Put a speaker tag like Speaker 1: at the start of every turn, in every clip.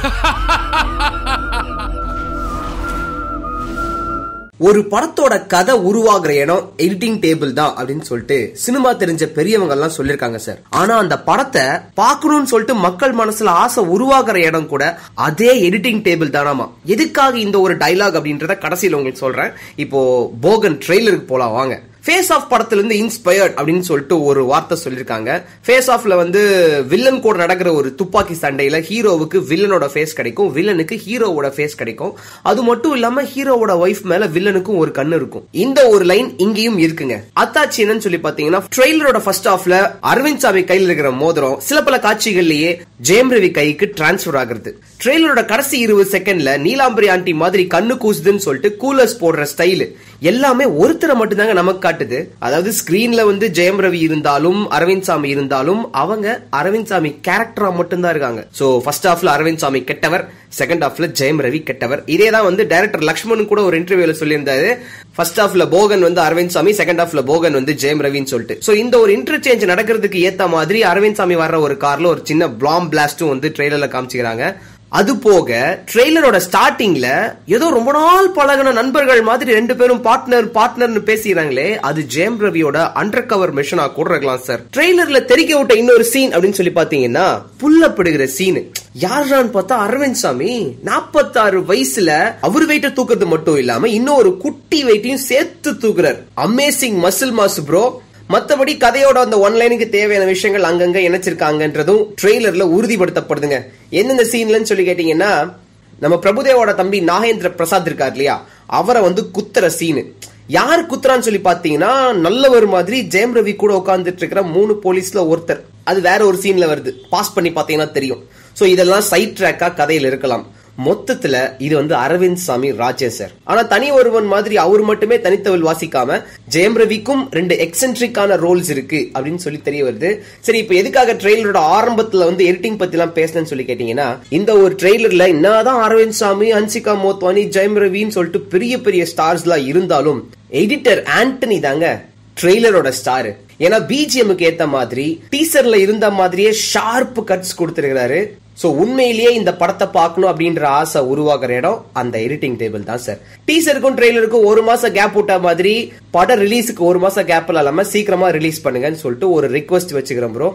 Speaker 1: ஒரு படத்தோட கதை உருவாகுற இடம் எடிட்டிங் டேபிள் தான் அப்படின்னு சொல்லிட்டு சினிமா தெரிஞ்ச பெரியவங்க எல்லாம் சொல்லிருக்காங்க சார் ஆனா அந்த படத்தை பார்க்கணும்னு சொல்லிட்டு மக்கள் மனசுல ஆசை உருவாகுற இடம் கூட அதே எடிட்டிங் டேபிள் தானாமா எதுக்காக இந்த ஒரு டைலாக் அப்படின்றத கடைசியில் உங்களுக்கு சொல்றேன் இப்போ போகன் ட்ரெய்லருக்கு போலாம் வாங்க ஃபேஸ் ஆஃப் படத்துல இருந்து இன்ஸ்பயர்ட் அப்படின்னு சொல்லிட்டு ஒரு வார்த்தை சொல்லிருக்காங்க ஃபேஸ் ஆஃப்ல வந்து வில்லன் கூட நடக்கிற ஒரு துப்பாக்கி சண்டையில ஹீரோவுக்கு வில்லனோட ஃபேஸ் கிடைக்கும் வில்லனுக்கு ஹீரோவோட ஃபேஸ் கிடைக்கும் அது மட்டும் இல்லாம ஹீரோவோட ஒய்ஃப் மேல வில்லனுக்கும் ஒரு கண்ணு இருக்கும் இந்த ஒரு லைன் இங்கேயும் இருக்குங்க அத்தாச்சி என்னன்னு சொல்லி பாத்தீங்கன்னா ட்ரெய்லரோட ஃபர்ஸ்ட் ஆஃப்ல அரவிந்த் சாமி கையில் இருக்கிற மோதிரம் சில பல காட்சிகள்லயே ஜெயம் ரவி கைக்கு டிரான்ஸ்பர் ஆகுறது ட்ரெய்லரோட கடைசி இருபது செகண்ட்ல நீலாம்பரி ஆண்டி மாதிரி கண்ணு கூசுதுன்னு சொல்லிட்டு கூலர்ஸ் போடுற ஸ்டைல் எல்லாமே ஒருத்தரை மட்டும்தாங்க நமக்கு காட்டுது அதாவது ஸ்கிரீன்ல வந்து ஜெயம் ரவி இருந்தாலும் அரவிந்த் சாமி இருந்தாலும் அவங்க அரவிந்த் சாமி கேரக்டரா மட்டும்தான் இருக்காங்க சோ ஃபர்ஸ்ட் ஹாஃப்ல அரவிந்த் சாமி கெட்டவர் செகண்ட் ஹாஃப்ல ஜெயம் ரவி கெட்டவர் இதே தான் வந்து டைரக்டர் லக்ஷ்மணன் கூட ஒரு இன்டர்வியூல சொல்லியிருந்தாரு ஃபர்ஸ்ட் ஹாஃப்ல போகன் வந்து அரவிந்த் சாமி செகண்ட் ஹாஃப்ல போகன் வந்து ஜெயம் ரவின்னு சொல்லிட்டு சோ இந்த ஒரு இன்டர்சேஞ்ச் நடக்கிறதுக்கு ஏத்த மாதிரி அரவிந்த் சாமி வர்ற ஒரு கார்ல ஒரு சின்ன பிளாம் பிளாஸ்டும் வந்து ட்ரெய்லர்ல காமிச்சிக்கிறாங்க அது போக ட்ரெய்லரோட ஸ்டார்டிங்ல ஏதோ ரொம்ப நாள் பழகின நண்பர்கள் மாதிரி ரெண்டு பேரும் பார்ட்னர் பார்ட்னர்னு பேசிக்கிறாங்களே அது ஜேம் ரவியோட அண்டர் கவர் மிஷனா கூட இருக்கலாம் சார் ட்ரெய்லர்ல தெரிக்க விட்ட இன்னொரு சீன் அப்படின்னு சொல்லி பாத்தீங்கன்னா புல்லப்படுகிற சீன் யாருன்னு பார்த்தா அரவிந்த் சாமி நாற்பத்தாறு வயசுல அவர் வெயிட்ட தூக்குறது மட்டும் இல்லாம இன்னும் ஒரு குட்டி வெயிட்டையும் சேர்த்து தூக்குறார் அமேசிங் மசில் மாஸ் ப்ரோ மத்தபடி கதையோட அந்த ஒன்லைனுக்கு தேவையான விஷயங்கள் அங்கங்க இணைச்சிருக்காங்கன்றதும் ட்ரெய்லர்ல உறுதிப்படுத்தப்படுதுங்க எந்தெந்த சீன்லன்னு சொல்லி கேட்டீங்கன்னா நம்ம பிரபுதேவோட தம்பி நாகேந்திர பிரசாத் இருக்கார் இல்லையா அவரை வந்து குத்துற சீனு யார் குத்துறான்னு சொல்லி பாத்தீங்கன்னா நல்லவர் மாதிரி ஜெயம் ரவி கூட உட்கார்ந்துட்டு இருக்கிற மூணு போலீஸ்ல ஒருத்தர் அது வேற ஒரு சீன்ல வருது பாஸ் பண்ணி பாத்தீங்கன்னா தெரியும் சோ இதெல்லாம் சைட் ட்ராக்கா கதையில் இருக்கலாம் மொத்தத்துல இது வந்து அரவிந்த் சாமி ராஜே சார் ஆனா தனி ஒருவன் மாதிரி அவர் மட்டுமே தனித்தவள் வாசிக்காம ஜெயம் ரவிக்கும் ரெண்டு எக்ஸென்ட்ரிக்கான ரோல்ஸ் இருக்கு அப்படின்னு சொல்லி தெரிய வருது சரி இப்ப எதுக்காக ட்ரெய்லரோட ஆரம்பத்துல வந்து எடிட்டிங் பத்தி எல்லாம் பேசணும்னு சொல்லி கேட்டீங்கன்னா இந்த ஒரு ட்ரெய்லர்ல என்னதான் அரவிந்த் சாமி ஹன்சிகா மோத்வானி ஜெயம் ரவின்னு சொல்லிட்டு பெரிய பெரிய ஸ்டார்ஸ் எல்லாம் இருந்தாலும் எடிட்டர் ஆண்டனி தாங்க ட்ரெய்லரோட ஸ்டார் ஏன்னா பிஜிஎம்க்கு ஏத்த மாதிரி டீசர்ல இருந்த மாதிரியே ஷார்ப் கட்ஸ் கொடுத்திருக்கிறாரு சோ உண்மையிலேயே இந்த படத்தை பார்க்கணும் அப்படின்ற ஆசை உருவாக்குற இடம் அந்த எடிட்டிங் டேபிள் தான் சார் டீசருக்கும் ட்ரெய்லருக்கும் ஒரு மாசம் கேப் விட்ட மாதிரி படம் ரிலீஸுக்கு ஒரு மாசம் கேப் இல்லாம சீக்கிரமா ரிலீஸ் பண்ணுங்கன்னு சொல்லிட்டு ஒரு ரிக்வஸ்ட் வச்சுக்கிறோம் ப்ரோ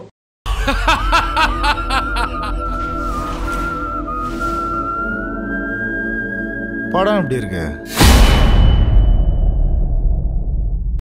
Speaker 2: படம் எப்படி இருக்கு